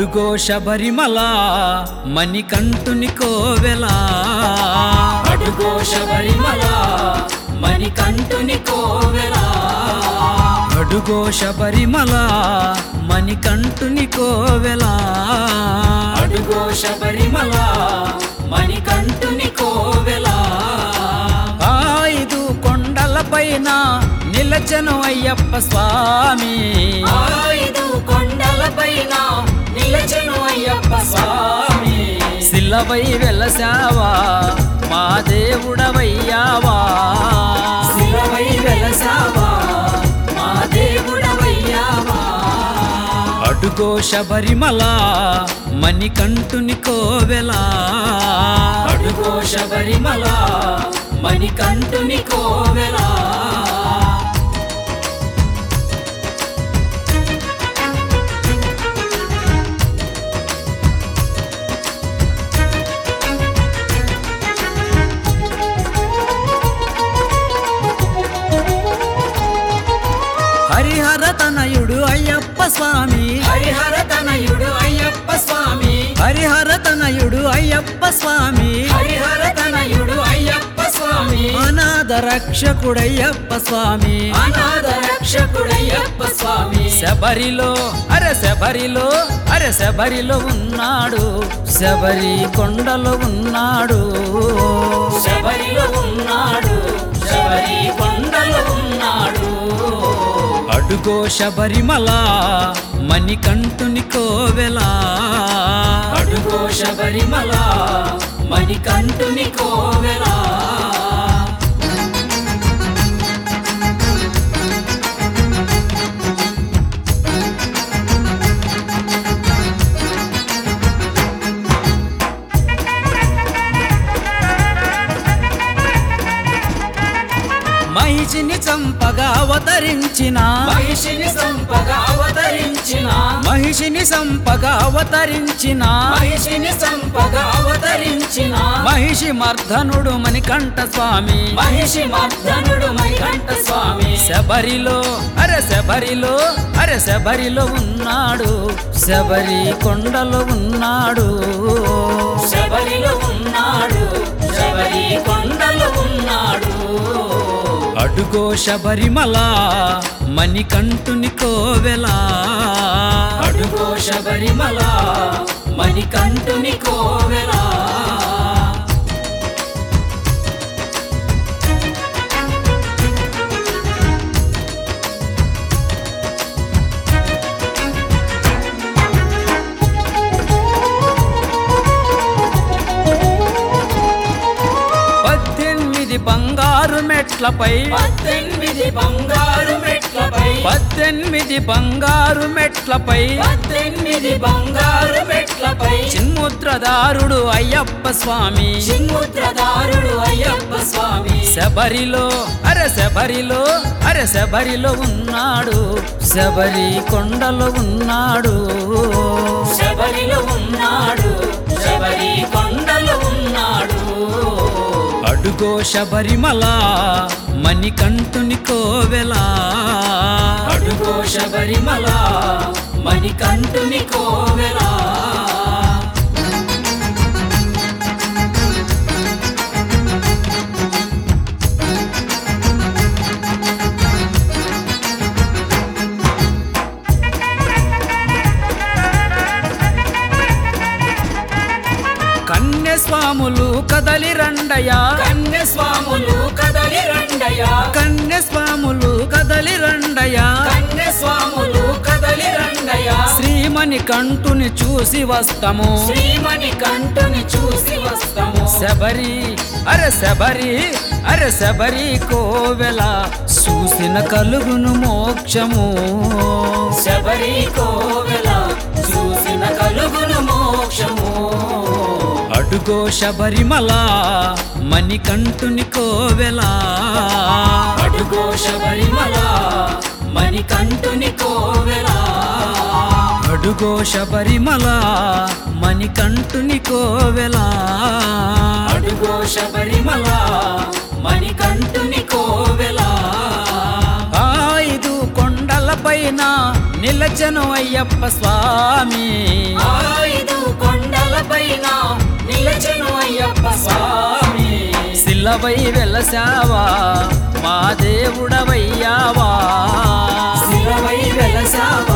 అడుగో శబరిమల మణికంఠుని కోవెలా అడుగో శబరిమల మణికంఠుని కోవెలా అడుగో శబరిమల మణికంఠుని కోవెలా అడుగో శబరిమల మణికంఠుని కోవెలా ఐదు కొండలపైన నిలచను అయ్యప్ప స్వామి ఐదు కొండలపైన నిలచెను అయ్యప్ప స్వామి శిలవై వెలసావా మా దేవుడవయ్యావా శిలవై వెలసావా మా దేవుడవయ్యావా అడుగో శబరిమల మణికంఠుని కోవెలా అడుగో శబరిమల మణికంఠుని కోవెలా హరిహర తనయుడు అయ్యప్ప స్వామి హరిహర తనయుడు అయ్యప్ప స్వామి హరిహర తనయుడు అయ్యప్ప స్వామి హరిహర తనయుడు అయ్యప్ప స్వామి అనాథ రక్షకుడయ్యప్ప స్వామి అనాథ రక్షకుడయ్యప్ప స్వామి శబరిలో అరే శబరిలో అరే శబరిలో ఉన్నాడు శబరి కొండలో ఉన్నాడు శబరిలో ఉన్నాడు శబరి కొండలో ఉన్నాడు అడుగో శబరిమల మణికంఠుని కోవెలా అడుగో శబరిమల మణికంఠుని కోవెలా మహిషిని చంపగా అవతరించిన మహిషిని సంపగా అవతరించిన మహిషిని సంపగా అవతరించిన మహిషిని సంపగా అవతరించిన మహిషి మర్ధనుడు మణికంఠ స్వామి మహిషి మర్దనుడు మణికంఠ స్వామి శబరిలో అరే శబరిలో అరే శబరిలో ఉన్నాడు శబరి కొండలో ఉన్నాడు శబరిలో ఉన్నాడు శబరి కొండలో ఉన్నాడు అడుగో శబరిమల మణికంఠుని కోవెలా అడుగో శబరిమల మణికంఠుని కోవెలా పద్దెనిమిది బంగారు మెట్లపై పద్దెనిమిది బంగారు మెట్లపై పద్దెనిమిది బంగారు మెట్లపై పద్దెనిమిది బంగారు మెట్లపై చిన్ముద్రదారుడు అయ్యప్ప స్వామి చిన్ముద్రదారుడు అయ్యప్ప స్వామి శబరిలో అరే శబరిలో అరే శబరిలో ఉన్నాడు శబరి కొండలో ఉన్నాడు శబరిలో ఉన్నాడు శబరి కొండలో ఉన్నాడు అడుగో శబరిమల మణికంఠుని కోవెలా అడుగో శబరిమల మణికంఠుని కోవెలా కన్యస్వాములు కదలి రండయా కన్యస్వాములు కదలి రండయా కన్యస్వాములు కదలి రండయా కన్యస్వాములు కదలి రండయా శ్రీమణి కంఠుని చూసి వస్తాము శ్రీమణి కంఠుని చూసి వస్తాము శబరి అరే శబరి అరే శబరి కోవెల చూసిన కలుగును మోక్షము శబరి కోవెల చూసిన కలుగును మోక్షము అడుగో శబరిమల మణికంఠుని కోవెలా అడుగో శబరిమల మణికంఠుని కోవెలా అడుగో శబరిమల మణికంఠుని కోవెలా అడుగో శబరిమల మణికంఠుని కోవెలా ఐదు కొండలపైన నిలచను అయ్యప్ప స్వామి ఐదు కొండల పైన నిలచెను అయ్యప్ప స్వామి శిలవై వెలసావా మా దేవుడవయ్యావా శిలవై వెలసావా